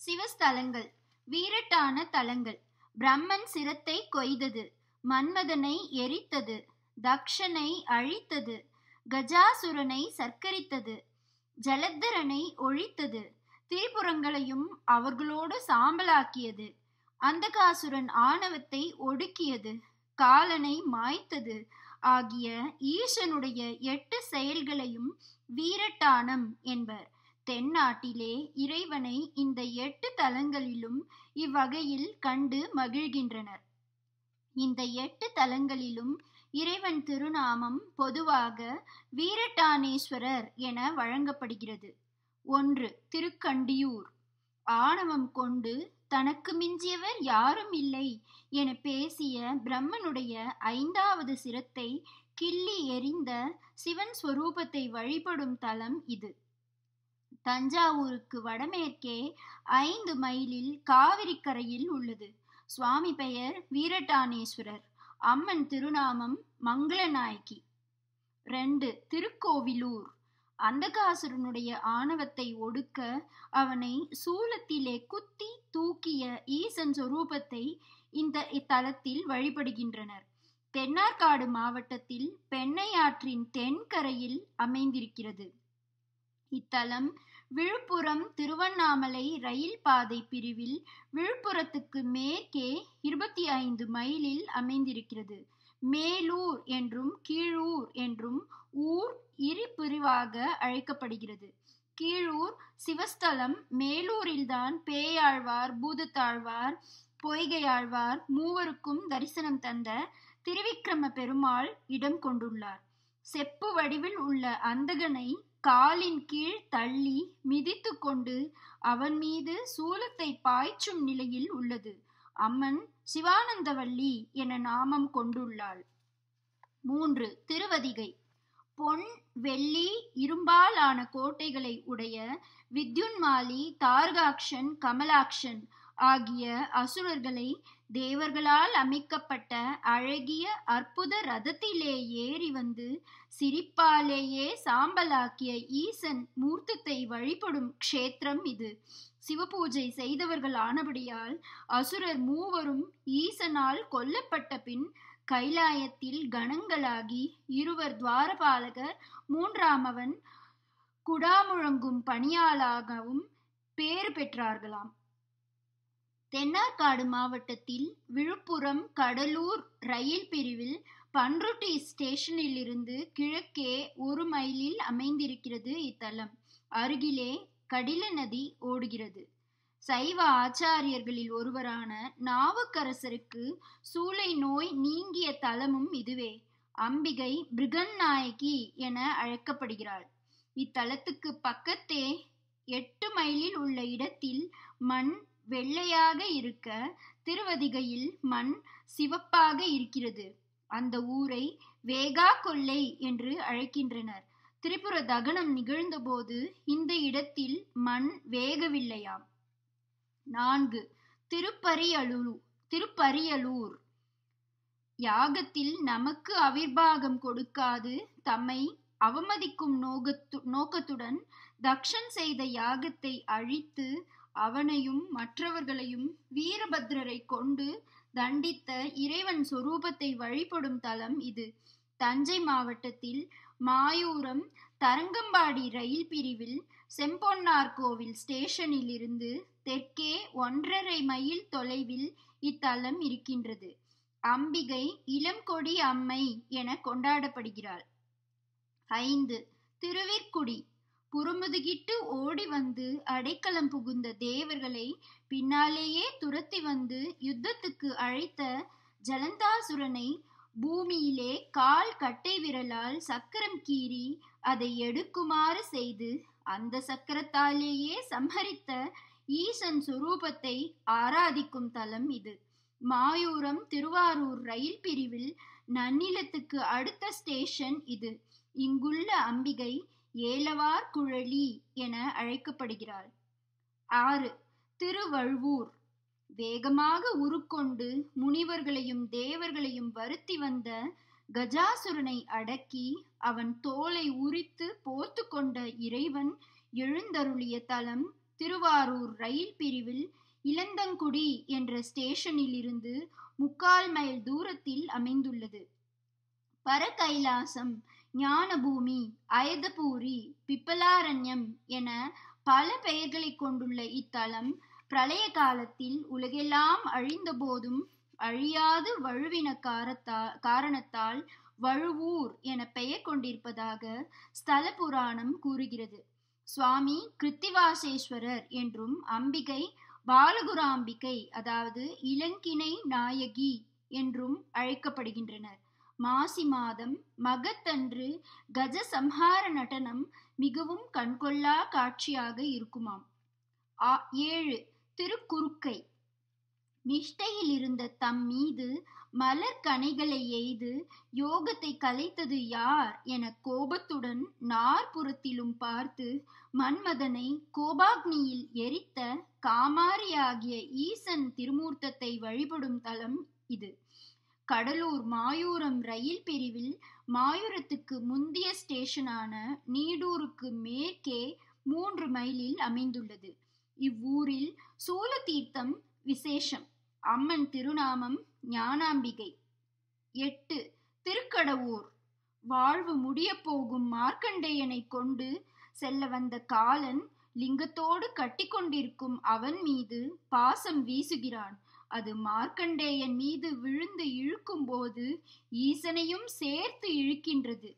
சிவஸ்தலங்கள் வீரட்டான தலங்கள் பிரம்மன் சிரத்தை கொய்தது மன்மதனை எரித்தது தக்ஷனை அழித்தது கஜாசுரனை சற்கரித்தது ஜலத்தரனை ஒழித்தது திரிபுரங்களையும் அவர்களோடு சாம்பலாக்கியது அந்தகாசுரன் ஆணவத்தை ஒடுக்கியது காலனை மாய்த்தது ஆகிய ஈசனுடைய எட்டு செயல்களையும் வீரட்டானம் என்பர் தென்னாட்டிலே இறைவனை இந்த எட்டு தலங்களிலும் இவ்வகையில் கண்டு மகிழ்கின்றனர் இந்த எட்டு தலங்களிலும் இறைவன் திருநாமம் பொதுவாக வீரட்டானேஸ்வரர் என வழங்கப்படுகிறது ஒன்று திருக்கண்டியூர் ஆணவம் கொண்டு தனக்கு மிஞ்சியவர் யாரும் இல்லை என பேசிய பிரம்மனுடைய ஐந்தாவது சிரத்தை கிள்ளி எறிந்த சிவன் ஸ்வரூபத்தை வழிபடும் தலம் இது தஞ்சாவூருக்கு வடமேற்கே ஐந்து மைலில் காவிரி கரையில் உள்ளது சுவாமி பெயர் வீரட்டானேஸ்வரர் அம்மன் திருநாமம் மங்களநாயகி ரெண்டு திருக்கோவிலூர் அந்தகாசுரனுடைய ஆணவத்தை ஒடுக்க அவனை சூலத்திலே குத்தி தூக்கிய ஈசன் சொரூபத்தை இந்த இத்தலத்தில் வழிபடுகின்றனர் தென்னார்காடு மாவட்டத்தில் பெண்ணையாற்றின் தென்கரையில் அமைந்திருக்கிறது இத்தலம் விழுப்புரம் திருவண்ணாமலை ரயில் பாதை பிரிவில் விழுப்புரத்துக்கு மேற்கே இருபத்தி ஐந்து மைலில் அமைந்திருக்கிறது மேலூர் என்றும் கீழூர் என்றும் ஊர் இரு பிரிவாக அழைக்கப்படுகிறது கீழூர் சிவஸ்தலம் மேலூரில்தான் பேயாழ்வார் பூதத்தாழ்வார் பொய்கையாழ்வார் மூவருக்கும் தரிசனம் தந்த திருவிக்கிரம பெருமாள் இடம் கொண்டுள்ளார் செப்பு வடிவில் உள்ள அந்தகனை காலின் கீழ் தள்ளி மிதித்து கொண்டு அவன் மீது சூலத்தை பாய்ச்சும் நிலையில் உள்ளது அம்மன் சிவானந்தவல்லி என நாமம் கொண்டுள்ளாள் மூன்று திருவதிகை பொன் வெள்ளி இரும்பால் ஆன கோட்டைகளை உடைய வித்யுன்மாலி தார்காக்ஷன் கமலாக்ஷன் ஆகிய அசுரர்களை தேவர்களால் அமைக்கப்பட்ட அழகிய அற்புத ரதத்திலே ஏறி வந்து சிரிப்பாலேயே சாம்பலாக்கிய ஈசன் மூர்த்தத்தை வழிபடும் க்ஷேத்திரம் இது சிவபூஜை செய்தவர்கள் ஆனபடியால் அசுரர் மூவரும் ஈசனால் கொல்லப்பட்ட பின் கைலாயத்தில் கணங்களாகி இருவர் துவாரபாலகர் மூன்றாமவன் குடாமுழங்கும் பணியாளாகவும் பேறு பெற்றார்களாம் தென்னார்காடு மாவட்டத்தில் விழுப்புரம் கடலூர் ரயில் பிரிவில் பன்ருட்டி ஸ்டேஷனில் இருந்து கிழக்கே ஒரு மைலில் அமைந்திருக்கிறது இத்தலம் அருகிலே கடில நதி ஓடுகிறது சைவ ஆச்சாரியர்களில் ஒருவரான நாவுக்கரசருக்கு சூளை நோய் நீங்கிய தலமும் இதுவே அம்பிகை பிருகன்நாயகி என அழைக்கப்படுகிறாள் இத்தலத்துக்கு பக்கத்தே எட்டு மைலில் உள்ள இடத்தில் மண் வெள்ளையாக இருக்க திருவதிகையில் மண் சிவப்பாக இருக்கிறது அந்த ஊரை வேகா கொல்லை என்று அழைக்கின்றனர் திரிபுர தகனம் நிகழ்ந்தபோது இந்த இடத்தில் மண் வேகவில்லையாம் நான்கு திருப்பரியலூர் திருப்பரியலூர் யாகத்தில் நமக்கு அவிர்வாகம் கொடுக்காது தம்மை அவமதிக்கும் நோகத்து நோக்கத்துடன் தக்ஷன் செய்த யாகத்தை அழித்து அவனையும் மற்றவர்களையும் வீரபத்ரரை கொண்டு தண்டித்த இறைவன் சொரூபத்தை வழிபடும் தலம் இது தஞ்சை மாவட்டத்தில் மாயூரம் தரங்கம்பாடி ரயில் பிரிவில் செம்பொன்னார் கோவில் ஸ்டேஷனில் இருந்து தெற்கே ஒன்றரை மைல் தொலைவில் இத்தலம் இருக்கின்றது அம்பிகை இளம்கொடி அம்மை என கொண்டாடப்படுகிறாள் ஐந்து திருவிற்குடி புறமுதுகிட்டு ஓடி வந்து அடைக்கலம் புகுந்த தேவர்களை பின்னாலேயே துரத்தி வந்து யுத்தத்துக்கு அழைத்த ஜலந்தாசுரனை பூமியிலே கால் கட்டை விரலால் சக்கரம் கீறி அதை எடுக்குமாறு செய்து அந்த சக்கரத்தாலேயே சம்ஹரித்த ஈசன் சுரூபத்தை ஆராதிக்கும் தலம் இது மாயூரம் திருவாரூர் ரயில் பிரிவில் நன்னிலத்துக்கு அடுத்த ஸ்டேஷன் இது இங்குள்ள அம்பிகை ஏலவார் குழலி என அழைக்கப்படுகிறாள் ஆறு திருவழுவூர் வேகமாக உருக்கொண்டு முனிவர்களையும் தேவர்களையும் வருத்தி வந்த கஜாசுரனை அடக்கி அவன் தோலை உரித்து போர்த்து கொண்ட இறைவன் எழுந்தருளிய தலம் திருவாரூர் ரயில் பிரிவில் இளந்தங்குடி என்ற ஸ்டேஷனில் இருந்து முக்கால் மைல் தூரத்தில் அமைந்துள்ளது பரகைலாசம் ஞானபூமி அயதபூரி பிப்பலாரண்யம் என பல பெயர்களை கொண்டுள்ள இத்தலம் பிரளய காலத்தில் உலகெல்லாம் அழிந்த போதும் அழியாது வழுவின காரத்தா காரணத்தால் வழுவூர் என பெயர் கொண்டிருப்பதாக ஸ்தல புராணம் கூறுகிறது சுவாமி கிருத்திவாசேஸ்வரர் என்றும் அம்பிகை பாலகுராம்பிகை அதாவது இளங்கிணை நாயகி என்றும் அழைக்கப்படுகின்றனர் மாசி மாதம் மகத்தன்று கஜ சம்ஹார நடனம் மிகவும் கண்கொள்ளா காட்சியாக இருக்குமாம் ஏழு திருக்குறுக்கை நிஷ்டையில் இருந்த தம் மீது மலர் கனைகளை எய்து யோகத்தை கலைத்தது யார் என கோபத்துடன் நாற்புறத்திலும் பார்த்து மன்மதனை கோபாக்னியில் எரித்த காமாரியாகிய ஈசன் திருமூர்த்தத்தை வழிபடும் தலம் இது கடலூர் மாயூரம் ரயில் பிரிவில் மாயூரத்துக்கு முந்திய ஸ்டேஷனான நீடூருக்கு மேற்கே மூன்று மைலில் அமைந்துள்ளது இவ்வூரில் சூலதீர்த்தம் விசேஷம் அம்மன் திருநாமம் ஞானாம்பிகை எட்டு திருக்கடவூர் வாழ்வு முடிய போகும் மார்க்கண்டேயனை கொண்டு செல்ல வந்த காலன் லிங்கத்தோடு கட்டிக்கொண்டிருக்கும் அவன் மீது பாசம் வீசுகிறான் அது மார்க்கண்டேயன் மீது விழுந்து இழுக்கும் போது ஈசனையும் சேர்த்து இழுக்கின்றது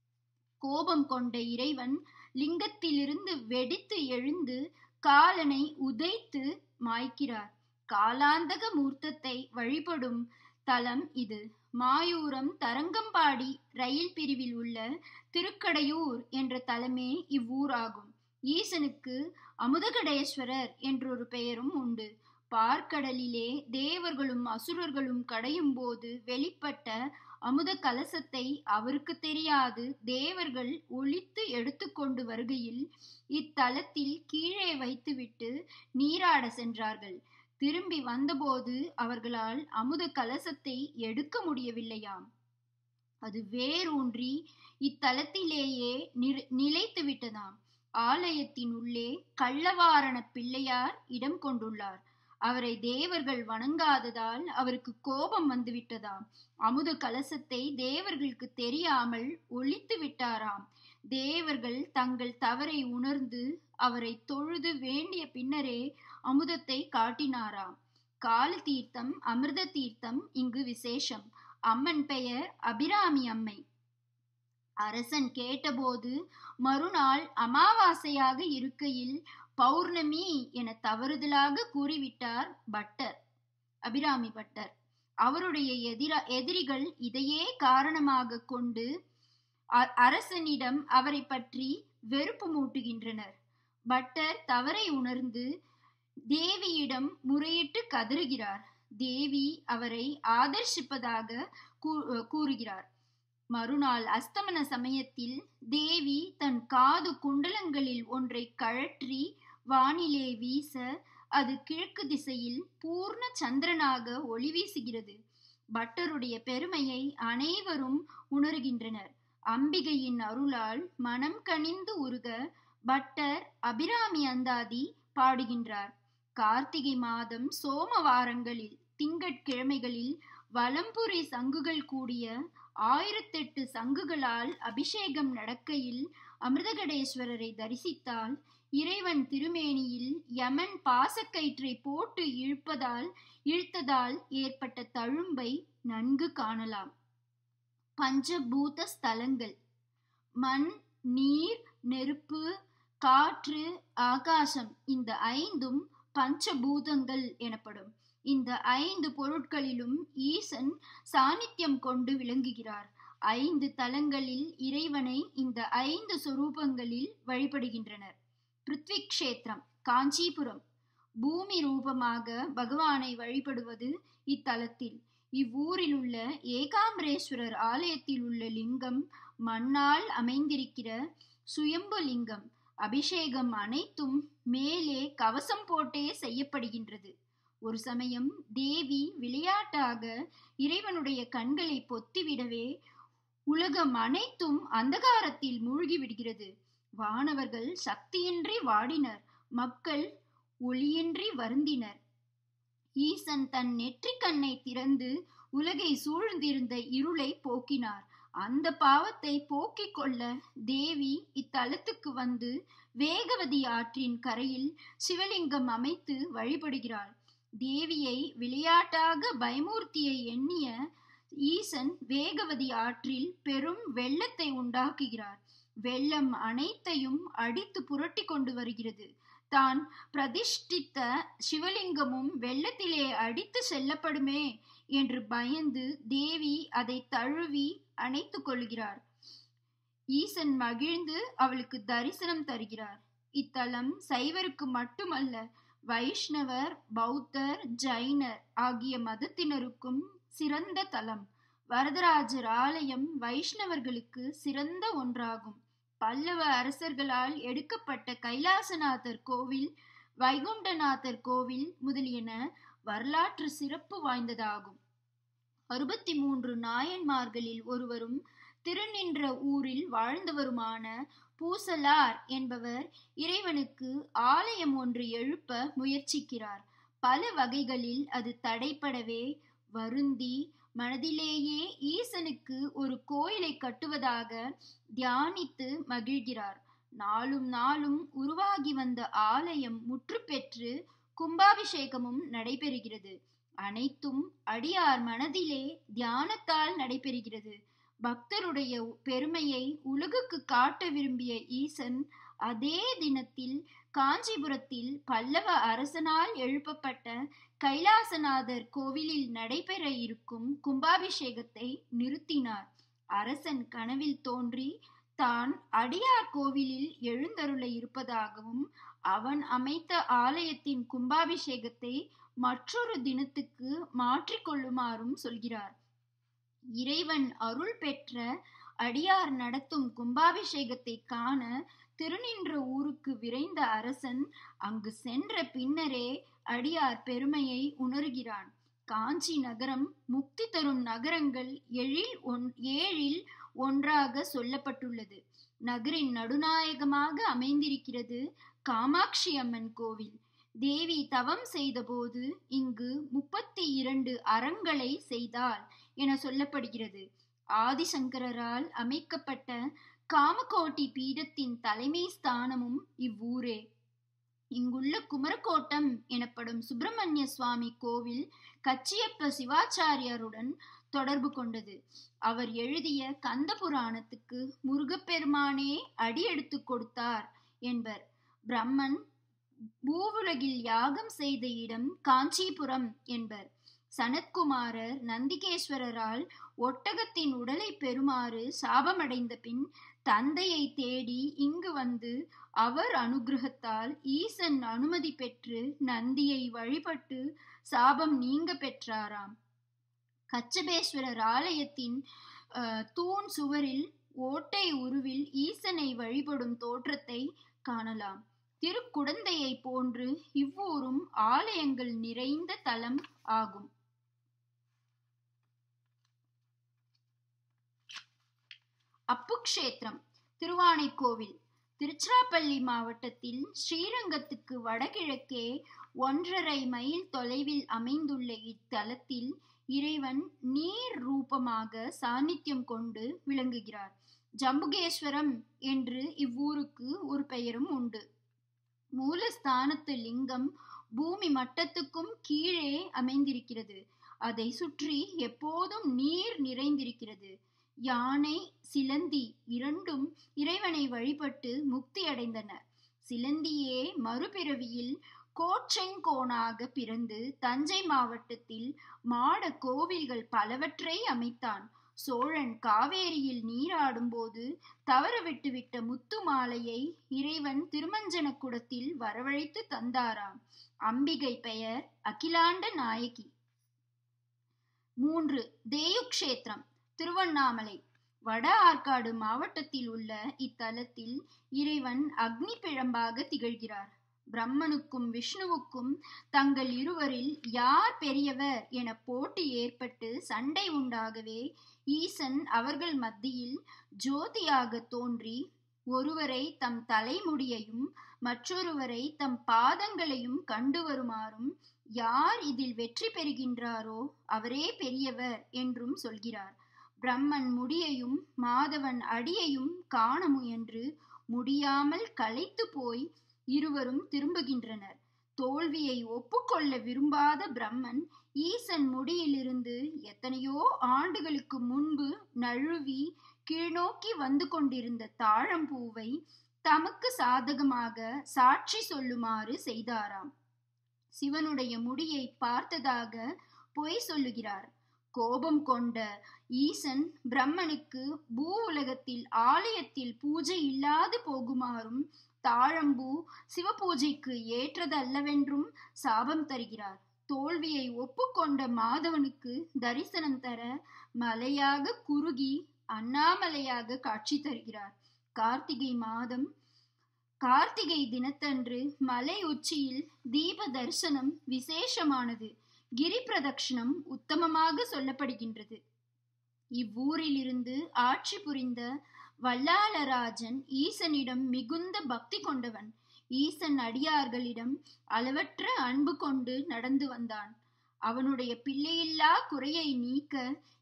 கோபம் கொண்ட இறைவன் லிங்கத்திலிருந்து வெடித்து எழுந்து காலனை உதைத்து மாய்க்கிறார் காலாந்தக மூர்த்தத்தை வழிபடும் தலம் இது மாயூரம் தரங்கம்பாடி ரயில் பிரிவில் உள்ள திருக்கடையூர் என்ற தலமே இவ்வூராகும் ஈசனுக்கு அமுதகடேஸ்வரர் என்றொரு பெயரும் உண்டு பார்க்கடலிலே தேவர்களும் அசுரர்களும் கடையும் போது வெளிப்பட்ட அமுத கலசத்தை அவருக்கு தெரியாது தேவர்கள் ஒழித்து எடுத்துக்கொண்டு வருகையில் இத்தலத்தில் கீழே வைத்துவிட்டு நீராட சென்றார்கள் திரும்பி வந்தபோது அவர்களால் அமுத கலசத்தை எடுக்க முடியவில்லையாம் அது வேரூன்றி இத்தலத்திலேயே நிலைத்து விட்டதாம் ஆலயத்தின் உள்ளே கள்ளவாரண பிள்ளையார் இடம் கொண்டுள்ளார் அவரை தேவர்கள் வணங்காததால் அவருக்கு கோபம் வந்துவிட்டதாம் அமுத கலசத்தை தேவர்களுக்கு தெரியாமல் ஒழித்து விட்டாராம் தேவர்கள் தங்கள் தவறை உணர்ந்து அவரை தொழுது வேண்டிய பின்னரே அமுதத்தை காட்டினாராம் கால தீர்த்தம் அமிர்த தீர்த்தம் இங்கு விசேஷம் அம்மன் பெயர் அபிராமி அம்மை அரசன் கேட்டபோது மறுநாள் அமாவாசையாக இருக்கையில் பௌர்ணமி என தவறுதலாக கூறிவிட்டார் பட்டர் அபிராமி பட்டர் அவருடைய எதிர எதிரிகள் இதையே காரணமாக கொண்டு அரசனிடம் அவரை பற்றி வெறுப்பு மூட்டுகின்றனர் பட்டர் தவறை உணர்ந்து தேவியிடம் முறையிட்டு கதறுகிறார் தேவி அவரை ஆதர்ஷிப்பதாக கூறுகிறார் மறுநாள் அஸ்தமன சமயத்தில் தேவி தன் காது குண்டலங்களில் ஒன்றை கழற்றி வானிலே வீச அது கிழக்கு திசையில் பூர்ண சந்திரனாக ஒளி வீசுகிறது பட்டருடைய பெருமையை அனைவரும் உணர்கின்றனர் அம்பிகையின் அருளால் மனம் கனிந்து உருக பட்டர் அபிராமி அந்தாதி பாடுகின்றார் கார்த்திகை மாதம் சோமவாரங்களில் திங்கட்கிழமைகளில் வலம்புரி சங்குகள் கூடிய ஆயிரத்தெட்டு சங்குகளால் அபிஷேகம் நடக்கையில் அமிர்தகடேஸ்வரரை தரிசித்தால் இறைவன் திருமேனியில் யமன் பாசக்கயிற்றை போட்டு இழுப்பதால் இழுத்ததால் ஏற்பட்ட தழும்பை நன்கு காணலாம் பஞ்சபூத ஸ்தலங்கள் மண் நீர் நெருப்பு காற்று ஆகாசம் இந்த ஐந்தும் பஞ்சபூதங்கள் எனப்படும் இந்த ஐந்து பொருட்களிலும் ஈசன் சாநித்தியம் கொண்டு விளங்குகிறார் ஐந்து தலங்களில் இறைவனை இந்த ஐந்து சொரூபங்களில் வழிபடுகின்றனர் பிருத்வி கஷேத்திரம் காஞ்சிபுரம் பூமி ரூபமாக பகவானை வழிபடுவது இத்தலத்தில் இவ்வூரில் உள்ள ஏகாம்பரேஸ்வரர் ஆலயத்தில் உள்ள லிங்கம் மண்ணால் அமைந்திருக்கிற சுயம்பு லிங்கம் அபிஷேகம் அனைத்தும் மேலே கவசம் போட்டே செய்யப்படுகின்றது ஒரு சமயம் தேவி விளையாட்டாக இறைவனுடைய கண்களை பொத்திவிடவே உலகம் அனைத்தும் அந்தகாரத்தில் மூழ்கி விடுகிறது வானவர்கள் சக்தியின்றி வாடினர் மக்கள் ஒளியின்றி வருந்தினர் ஈசன் தன் நெற்றிக் கண்ணை திறந்து உலகை சூழ்ந்திருந்த இருளை போக்கினார் அந்த பாவத்தை போக்கிக் கொள்ள தேவி இத்தலத்துக்கு வந்து வேகவதி ஆற்றின் கரையில் சிவலிங்கம் அமைத்து வழிபடுகிறாள் தேவியை விளையாட்டாக பயமூர்த்தியை எண்ணிய ஈசன் வேகவதி ஆற்றில் பெரும் வெள்ளத்தை உண்டாக்குகிறார் வெள்ளம் அனைத்தையும் அடித்து புரட்டி கொண்டு வருகிறது தான் பிரதிஷ்டித்த சிவலிங்கமும் வெள்ளத்திலே அடித்து செல்லப்படுமே என்று பயந்து தேவி அதை தழுவி அணைத்து கொள்கிறார் ஈசன் மகிழ்ந்து அவளுக்கு தரிசனம் தருகிறார் இத்தலம் சைவருக்கு மட்டுமல்ல வைஷ்ணவர் பௌத்தர் ஜைனர் ஆகிய மதத்தினருக்கும் சிறந்த தலம் வரதராஜர் ஆலயம் வைஷ்ணவர்களுக்கு சிறந்த ஒன்றாகும் பல்லவ அரசர்களால் எடுக்கப்பட்ட கைலாசநாதர் கோவில் வைகுண்டநாதர் கோவில் முதலியன வரலாற்று சிறப்பு வாய்ந்ததாகும் அறுபத்தி மூன்று நாயன்மார்களில் ஒருவரும் திருநின்ற ஊரில் வாழ்ந்தவருமான பூசலார் என்பவர் இறைவனுக்கு ஆலயம் ஒன்று எழுப்ப முயற்சிக்கிறார் பல வகைகளில் அது தடைப்படவே வருந்தி மனதிலேயே ஈசனுக்கு ஒரு கோயிலை கட்டுவதாக தியானித்து மகிழ்கிறார் நாளும் நாளும் உருவாகி வந்த ஆலயம் முற்று பெற்று கும்பாபிஷேகமும் நடைபெறுகிறது அனைத்தும் அடியார் மனதிலே தியானத்தால் நடைபெறுகிறது பக்தருடைய பெருமையை உலகுக்கு காட்ட விரும்பிய ஈசன் அதே தினத்தில் காஞ்சிபுரத்தில் பல்லவ அரசனால் எழுப்பப்பட்ட கைலாசநாதர் கோவிலில் நடைபெற இருக்கும் கும்பாபிஷேகத்தை நிறுத்தினார் அரசன் கனவில் தோன்றி தான் அடியார் கோவிலில் எழுந்தருள இருப்பதாகவும் அவன் அமைத்த ஆலயத்தின் கும்பாபிஷேகத்தை மற்றொரு தினத்துக்கு மாற்றிக்கொள்ளுமாறும் சொல்கிறார் இறைவன் அருள் பெற்ற அடியார் நடத்தும் கும்பாபிஷேகத்தை காண திருநின்ற ஊருக்கு விரைந்த அரசன் அங்கு சென்ற பின்னரே அடியார் பெருமையை உணர்கிறான் காஞ்சி நகரம் முக்தி தரும் நகரங்கள் எழில் ஒன் ஏழில் ஒன்றாக சொல்லப்பட்டுள்ளது நகரின் நடுநாயகமாக அமைந்திருக்கிறது காமாட்சி அம்மன் கோவில் தேவி தவம் செய்தபோது இங்கு முப்பத்தி இரண்டு அறங்களை செய்தாள் என சொல்லப்படுகிறது ஆதிசங்கரால் அமைக்கப்பட்ட காமகோட்டி பீடத்தின் தலைமை ஸ்தானமும் இவ்வூரே இங்குள்ள குமரக்கோட்டம் எனப்படும் சுப்பிரமணிய சுவாமி கோவில் கச்சியப்ப சிவாச்சாரியாருடன் தொடர்பு கொண்டது அவர் எழுதிய கந்த புராணத்துக்கு முருகப்பெருமானே அடியெடுத்து கொடுத்தார் என்பர் பிரம்மன் பூவுலகில் யாகம் செய்த இடம் காஞ்சிபுரம் என்பர் சனத்குமாரர் நந்திகேஸ்வரரால் ஒட்டகத்தின் உடலை பெறுமாறு சாபமடைந்த பின் தந்தையை தேடி இங்கு வந்து அவர் அனுகிரகத்தால் ஈசன் அனுமதி பெற்று நந்தியை வழிபட்டு சாபம் நீங்க பெற்றாராம் கச்சபேஸ்வரர் ஆலயத்தின் தூண் சுவரில் ஓட்டை உருவில் ஈசனை வழிபடும் தோற்றத்தை காணலாம் திருக்குடந்தையை போன்று இவ்வூரும் ஆலயங்கள் நிறைந்த தலம் ஆகும் அப்புக்ஷேத்திரம் திருவானைக்கோவில் திருச்சிராப்பள்ளி மாவட்டத்தில் ஸ்ரீரங்கத்துக்கு வடகிழக்கே ஒன்றரை மைல் தொலைவில் அமைந்துள்ள இத்தலத்தில் இறைவன் நீர் ரூபமாக சாநித்தியம் கொண்டு விளங்குகிறார் ஜம்புகேஸ்வரம் என்று இவ்வூருக்கு ஒரு பெயரும் உண்டு மூலஸ்தானத்து லிங்கம் பூமி மட்டத்துக்கும் கீழே அமைந்திருக்கிறது அதை சுற்றி எப்போதும் நீர் நிறைந்திருக்கிறது யானை சிலந்தி இரண்டும் இறைவனை வழிபட்டு முக்தி அடைந்தனர் சிலந்தியே மறுபிறவியில் கோச்செங்கோனாக பிறந்து தஞ்சை மாவட்டத்தில் மாட கோவில்கள் பலவற்றை அமைத்தான் சோழன் காவேரியில் நீராடும் போது தவற விட்டுவிட்ட முத்து மாலையை இறைவன் திருமஞ்சன குடத்தில் வரவழைத்து தந்தாராம் அம்பிகை பெயர் அகிலாண்ட நாயகி மூன்று தேயுக்ஷேத்திரம் திருவண்ணாமலை வட ஆற்காடு மாவட்டத்தில் உள்ள இத்தலத்தில் இறைவன் அக்னி பிழம்பாக திகழ்கிறார் பிரம்மனுக்கும் விஷ்ணுவுக்கும் தங்கள் இருவரில் யார் பெரியவர் என போட்டி ஏற்பட்டு சண்டை உண்டாகவே ஈசன் அவர்கள் மத்தியில் ஜோதியாக தோன்றி ஒருவரை தம் தலைமுடியையும் மற்றொருவரை தம் பாதங்களையும் கண்டு வருமாறும் யார் இதில் வெற்றி பெறுகின்றாரோ அவரே பெரியவர் என்றும் சொல்கிறார் பிரம்மன் முடியையும் மாதவன் அடியையும் காண முயன்று முடியாமல் களைத்து போய் இருவரும் திரும்புகின்றனர் தோல்வியை ஒப்புக்கொள்ள விரும்பாத பிரம்மன் ஈசன் முடியிலிருந்து எத்தனையோ ஆண்டுகளுக்கு முன்பு நழுவி கீழ்நோக்கி வந்து கொண்டிருந்த தாழம்பூவை தமக்கு சாதகமாக சாட்சி சொல்லுமாறு செய்தாராம் சிவனுடைய முடியை பார்த்ததாக பொய் சொல்லுகிறார் கோபம் கொண்ட ஈசன் பிரம்மனுக்கு பூ உலகத்தில் ஆலயத்தில் பூஜை இல்லாது போகுமாறும் தாழம்பூ சிவபூஜைக்கு ஏற்றதல்லவென்றும் சாபம் தருகிறார் தோல்வியை ஒப்புக்கொண்ட மாதவனுக்கு தரிசனம் தர மலையாக குறுகி அண்ணாமலையாக காட்சி தருகிறார் கார்த்திகை மாதம் கார்த்திகை தினத்தன்று மலை உச்சியில் தீப தரிசனம் விசேஷமானது கிரி பிரதட்சணம் உத்தமமாக சொல்லப்படுகின்றது இவ்வூரிலிருந்து ஆட்சி புரிந்த வல்லாளராஜன் ஈசனிடம் மிகுந்த பக்தி கொண்டவன் ஈசன் அடியார்களிடம் அளவற்ற அன்பு கொண்டு நடந்து வந்தான் அவனுடைய பிள்ளையில்லா குறையை நீக்க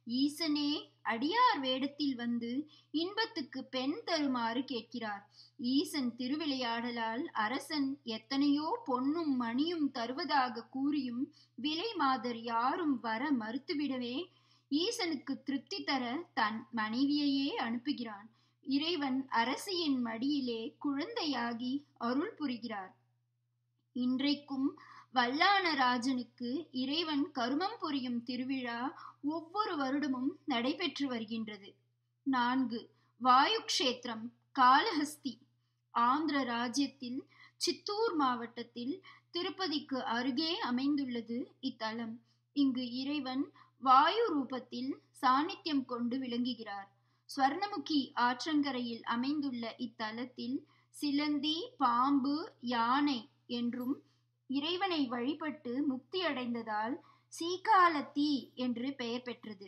ஈசனே அடியார் வேடத்தில் வந்து இன்பத்துக்கு பெண் தருமாறு கேட்கிறார் ஈசன் திருவிளையாடலால் அரசன் எத்தனையோ பொன்னும் மணியும் தருவதாக கூறியும் விலை மாதர் யாரும் வர மறுத்துவிடவே ஈசனுக்கு திருப்தி தர தன் மனைவியையே அனுப்புகிறான் இறைவன் அரசியின் மடியிலே குழந்தையாகி அருள் புரிகிறார் இன்றைக்கும் வல்லானராஜனுக்கு இறைவன் கருமம் புரியும் திருவிழா ஒவ்வொரு வருடமும் நடைபெற்று வருகின்றது நான்கு வாயு கஷேத்திரம் காளஹஸ்தி ஆந்திர ராஜ்யத்தில் சித்தூர் மாவட்டத்தில் திருப்பதிக்கு அருகே அமைந்துள்ளது இத்தலம் இங்கு இறைவன் வாயு ரூபத்தில் சாநித்தியம் கொண்டு விளங்குகிறார் ஸ்வர்ணமுகி ஆற்றங்கரையில் அமைந்துள்ள இத்தலத்தில் சிலந்தி பாம்பு யானை என்றும் இறைவனை வழிபட்டு முக்தி அடைந்ததால் சீகாலத்தி என்று பெயர் பெற்றது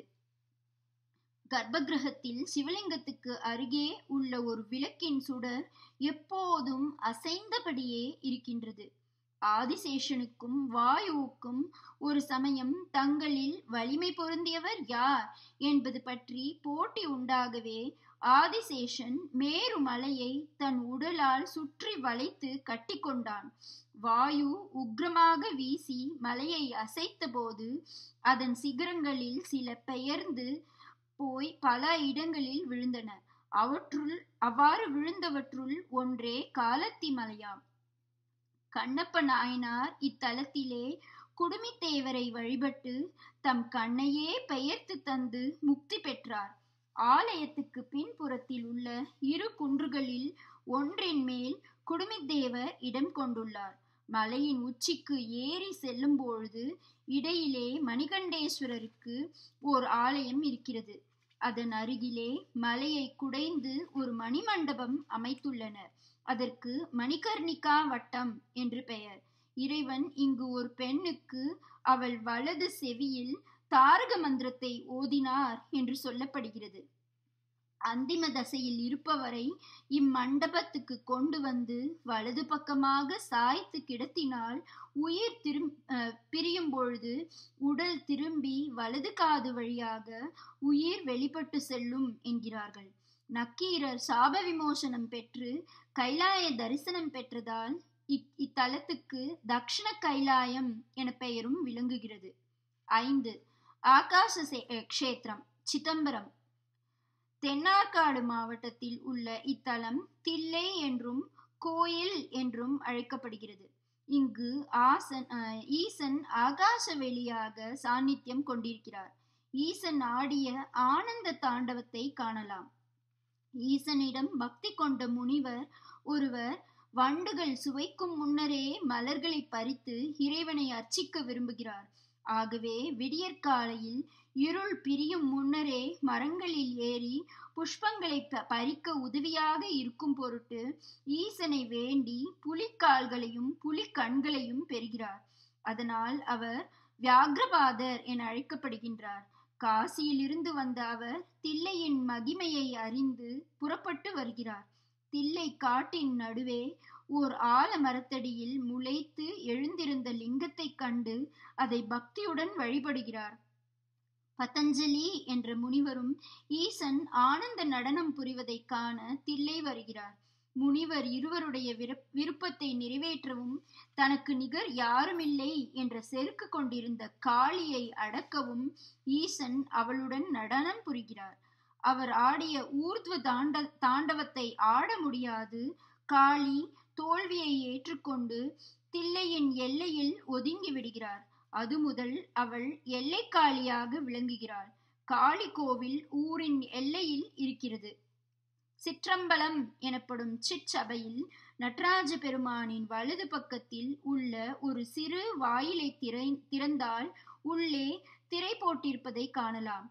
கர்ப்பகிரகத்தில் சிவலிங்கத்துக்கு அருகே உள்ள ஒரு விளக்கின் சுடர் எப்போதும் அசைந்தபடியே இருக்கின்றது ஆதிசேஷனுக்கும் வாயுவுக்கும் ஒரு சமயம் தங்களில் வலிமை பொருந்தியவர் யார் என்பது பற்றி போட்டி உண்டாகவே ஆதிசேஷன் மேரு மலையை தன் உடலால் சுற்றி வளைத்து கட்டிக்கொண்டான் வாயு உக்ரமாக வீசி மலையை அசைத்தபோது அதன் சிகரங்களில் சில பெயர்ந்து போய் பல இடங்களில் விழுந்தன அவற்றுள் அவ்வாறு விழுந்தவற்றுள் ஒன்றே காலத்தி மலையாம் கண்ணப்ப நாயனார் இத்தலத்திலே குடுமித்தேவரை வழிபட்டு தம் கண்ணையே பெயர்த்து தந்து முக்தி பெற்றார் ஆலயத்துக்கு பின்புறத்தில் உள்ள இரு குன்றுகளில் ஒன்றின் மேல் குடுமித்தேவர் இடம் கொண்டுள்ளார் மலையின் உச்சிக்கு ஏறி செல்லும் பொழுது இடையிலே மணிகண்டேஸ்வரருக்கு ஓர் ஆலயம் இருக்கிறது அதன் அருகிலே மலையை குடைந்து ஒரு மணிமண்டபம் அமைத்துள்ளனர் அதற்கு மணிகர்ணிகா வட்டம் என்று பெயர் இறைவன் இங்கு ஒரு பெண்ணுக்கு அவள் வலது செவியில் தாரக மந்திரத்தை ஓதினார் என்று சொல்லப்படுகிறது அந்திம தசையில் இருப்பவரை இம்மண்டபத்துக்கு கொண்டு வந்து வலது பக்கமாக சாய்த்து கிடத்தினால் உயிர் திரும் பிரியும் பொழுது உடல் திரும்பி வலது காது வழியாக உயிர் வெளிப்பட்டு செல்லும் என்கிறார்கள் நக்கீரர் சாப விமோசனம் பெற்று கைலாய தரிசனம் பெற்றதால் இத்தலத்துக்கு தக்ஷண கைலாயம் என பெயரும் விளங்குகிறது ஐந்து ஆகாச கஷேத்திரம் சிதம்பரம் தென்னார்காடு மாவட்டத்தில் உள்ள இத்தலம் தில்லை என்றும் கோயில் என்றும் அழைக்கப்படுகிறது இங்கு ஆசன் ஈசன் ஆகாச வெளியாக சாநித்தியம் கொண்டிருக்கிறார் ஈசன் ஆடிய ஆனந்த தாண்டவத்தை காணலாம் ஈசனிடம் பக்தி கொண்ட முனிவர் ஒருவர் வண்டுகள் சுவைக்கும் முன்னரே மலர்களை பறித்து இறைவனை அர்ச்சிக்க விரும்புகிறார் ஆகவே விடியற்காலையில் இருள் பிரியும் முன்னரே மரங்களில் ஏறி புஷ்பங்களை பறிக்க உதவியாக இருக்கும் பொருட்டு ஈசனை வேண்டி புலிக்கால்களையும் புலி கண்களையும் பெறுகிறார் அதனால் அவர் வியாகிரபாதர் என அழைக்கப்படுகின்றார் காசியிலிருந்து வந்த அவர் தில்லையின் மகிமையை அறிந்து புறப்பட்டு வருகிறார் தில்லை காட்டின் நடுவே ஓர் ஆல மரத்தடியில் முளைத்து எழுந்திருந்த லிங்கத்தைக் கண்டு அதை பக்தியுடன் வழிபடுகிறார் பதஞ்சலி என்ற முனிவரும் ஈசன் ஆனந்த நடனம் புரிவதைக் காண தில்லை வருகிறார் முனிவர் இருவருடைய விருப்பத்தை நிறைவேற்றவும் தனக்கு நிகர் யாருமில்லை என்ற செருக்கு கொண்டிருந்த காளியை அடக்கவும் ஈசன் அவளுடன் நடனம் புரிகிறார் அவர் ஆடிய ஊர்துவ தாண்ட தாண்டவத்தை ஆட முடியாது காளி தோல்வியை ஏற்றுக்கொண்டு தில்லையின் எல்லையில் ஒதுங்கி விடுகிறார் அது முதல் அவள் எல்லைக்காளியாக விளங்குகிறாள் காளி கோவில் ஊரின் எல்லையில் இருக்கிறது சிற்றம்பலம் எனப்படும் சிற்றபையில் நடராஜ பெருமானின் வலது பக்கத்தில் உள்ள ஒரு சிறு வாயிலை திரை திறந்தால் உள்ளே திரை போட்டிருப்பதை காணலாம்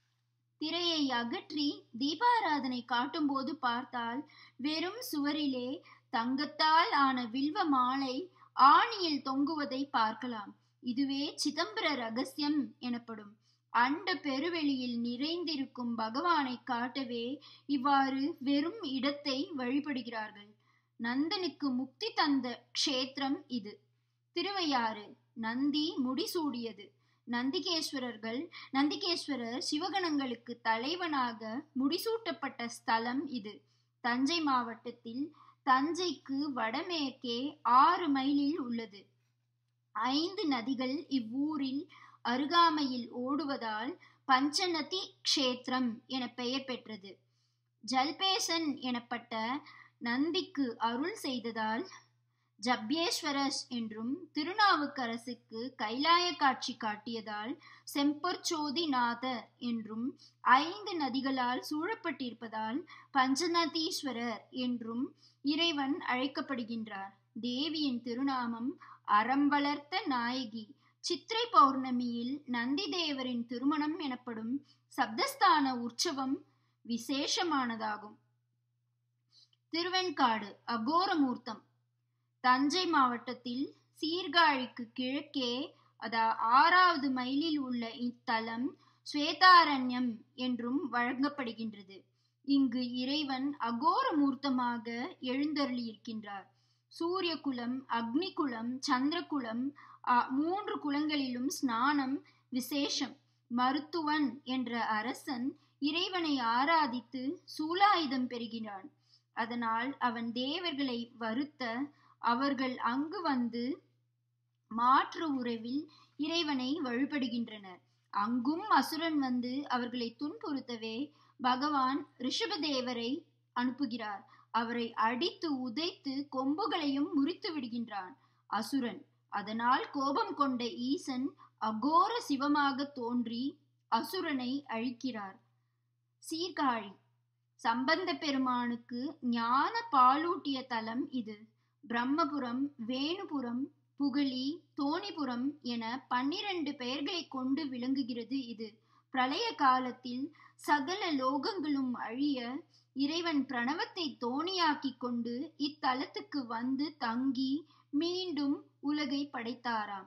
திரையை அகற்றி தீபாராதனை காட்டும்போது பார்த்தால் வெறும் சுவரிலே தங்கத்தால் ஆன வில்வ மாலை ஆணியில் தொங்குவதை பார்க்கலாம் இதுவே சிதம்பர ரகசியம் எனப்படும் அண்ட பெருவெளியில் நிறைந்திருக்கும் பகவானை காட்டவே இவ்வாறு வெறும் இடத்தை வழிபடுகிறார்கள் நந்தனுக்கு முக்தி தந்த க்ஷேத்திரம் இது திருவையாறு நந்தி முடிசூடியது நந்திகேஸ்வரர்கள் நந்திகேஸ்வரர் சிவகணங்களுக்கு தலைவனாக முடிசூட்டப்பட்ட ஸ்தலம் இது தஞ்சை மாவட்டத்தில் தஞ்சைக்கு வடமேற்கே ஆறு மைலில் உள்ளது ஐந்து நதிகள் இவ்வூரில் அருகாமையில் ஓடுவதால் பஞ்சநதி க்ஷேத்திரம் என பெயர் பெற்றது ஜல்பேசன் எனப்பட்ட நந்திக்கு அருள் செய்ததால் ஜப்யேஸ்வரஸ் என்றும் திருநாவுக்கரசுக்கு கைலாய காட்சி காட்டியதால் செம்பொற்சோதி நாதர் என்றும் ஐந்து நதிகளால் சூழப்பட்டிருப்பதால் பஞ்சநதீஸ்வரர் என்றும் இறைவன் அழைக்கப்படுகின்றார் தேவியின் திருநாமம் அறம் வளர்த்த நாயகி சித்திரை பௌர்ணமியில் நந்தி தேவரின் திருமணம் எனப்படும் சப்தஸ்தான உற்சவம் விசேஷமானதாகும் திருவெண்காடு அகோரமூர்த்தம் தஞ்சை மாவட்டத்தில் சீர்காழிக்கு கிழக்கே அதா ஆறாவது மைலில் உள்ள இத்தலம் ஸ்வேதாரண்யம் என்றும் வழங்கப்படுகின்றது இங்கு இறைவன் அகோர மூர்த்தமாக எழுந்தருளியிருக்கின்றார் சூரிய குலம் அக்னி குலம் சந்திரகுலம் மூன்று குலங்களிலும் ஸ்நானம் விசேஷம் மருத்துவன் என்ற அரசன் இறைவனை ஆராதித்து சூலாயுதம் பெறுகிறான் அதனால் அவன் தேவர்களை வருத்த அவர்கள் அங்கு வந்து மாற்று உறவில் இறைவனை வழிபடுகின்றனர் அங்கும் அசுரன் வந்து அவர்களை துன்புறுத்தவே பகவான் ரிஷபதேவரை அனுப்புகிறார் அவரை அடித்து உதைத்து கொம்புகளையும் முறித்து விடுகின்றான் அசுரன் அதனால் கோபம் கொண்ட ஈசன் அகோர சிவமாக தோன்றி அசுரனை அழிக்கிறார் சீர்காழி சம்பந்த பெருமானுக்கு ஞான பாலூட்டிய தலம் இது பிரம்மபுரம் வேணுபுரம் புகழி தோணிபுரம் என பன்னிரண்டு பெயர்களை கொண்டு விளங்குகிறது இது பிரளய காலத்தில் சகல லோகங்களும் அழிய இறைவன் பிரணவத்தை தோணியாக்கி கொண்டு இத்தலத்துக்கு வந்து தங்கி மீண்டும் உலகை படைத்தாராம்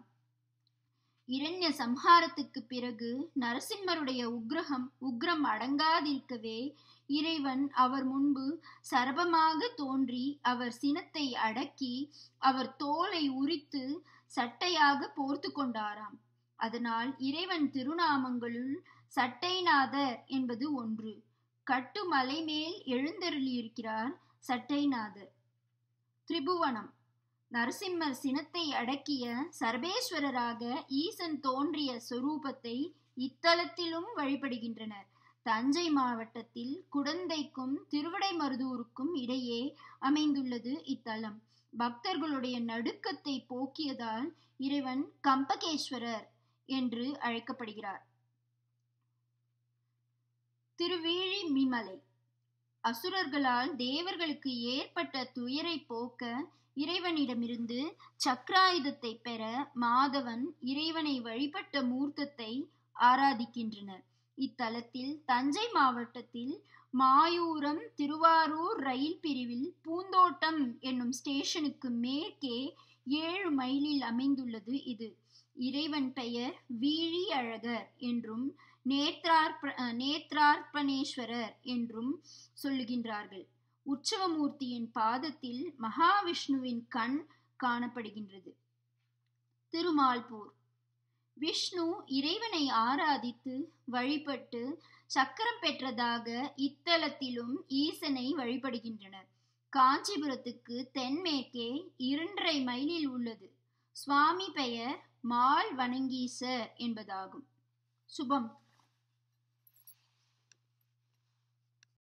இரண்ய சம்ஹாரத்துக்கு பிறகு நரசிம்மருடைய உக்ரகம் உக்ரம் அடங்காதிருக்கவே இறைவன் அவர் முன்பு சரபமாக தோன்றி அவர் சினத்தை அடக்கி அவர் தோலை உரித்து சட்டையாக போர்த்து கொண்டாராம் அதனால் இறைவன் திருநாமங்களுள் சட்டைநாதர் என்பது ஒன்று கட்டுமலை மேல் எழுந்தருளியிருக்கிறார் சட்டைநாதர் திரிபுவனம் நரசிம்மர் சினத்தை அடக்கிய சர்வேஸ்வரராக ஈசன் தோன்றிய சொரூபத்தை இத்தலத்திலும் வழிபடுகின்றனர் தஞ்சை மாவட்டத்தில் குடந்தைக்கும் திருவிடைமருதூருக்கும் இடையே அமைந்துள்ளது இத்தலம் பக்தர்களுடைய நடுக்கத்தை போக்கியதால் இறைவன் கம்பகேஸ்வரர் என்று அழைக்கப்படுகிறார் திருவீழி மிமலை அசுரர்களால் தேவர்களுக்கு ஏற்பட்ட துயரை போக்க இறைவனிடமிருந்து சக்ராயுதத்தை பெற மாதவன் இறைவனை வழிபட்ட மூர்த்தத்தை ஆராதிக்கின்றனர் இத்தலத்தில் தஞ்சை மாவட்டத்தில் மாயூரம் திருவாரூர் ரயில் பிரிவில் பூந்தோட்டம் என்னும் ஸ்டேஷனுக்கு மேற்கே ஏழு மைலில் அமைந்துள்ளது இது இறைவன் பெயர் வீழி அழகர் என்றும் நேத்ரார்ப்ப நேத்ரார்ப்பணேஸ்வரர் என்றும் சொல்லுகின்றார்கள் உற்சவமூர்த்தியின் பாதத்தில் மகாவிஷ்ணுவின் கண் காணப்படுகின்றது திருமால்பூர் விஷ்ணு இறைவனை ஆராதித்து வழிபட்டு சக்கரம் பெற்றதாக இத்தலத்திலும் ஈசனை வழிபடுகின்றனர் காஞ்சிபுரத்துக்கு தென்மேற்கே இரண்டரை மைலில் உள்ளது சுவாமி பெயர் மால் வணங்கீசர் என்பதாகும் சுபம்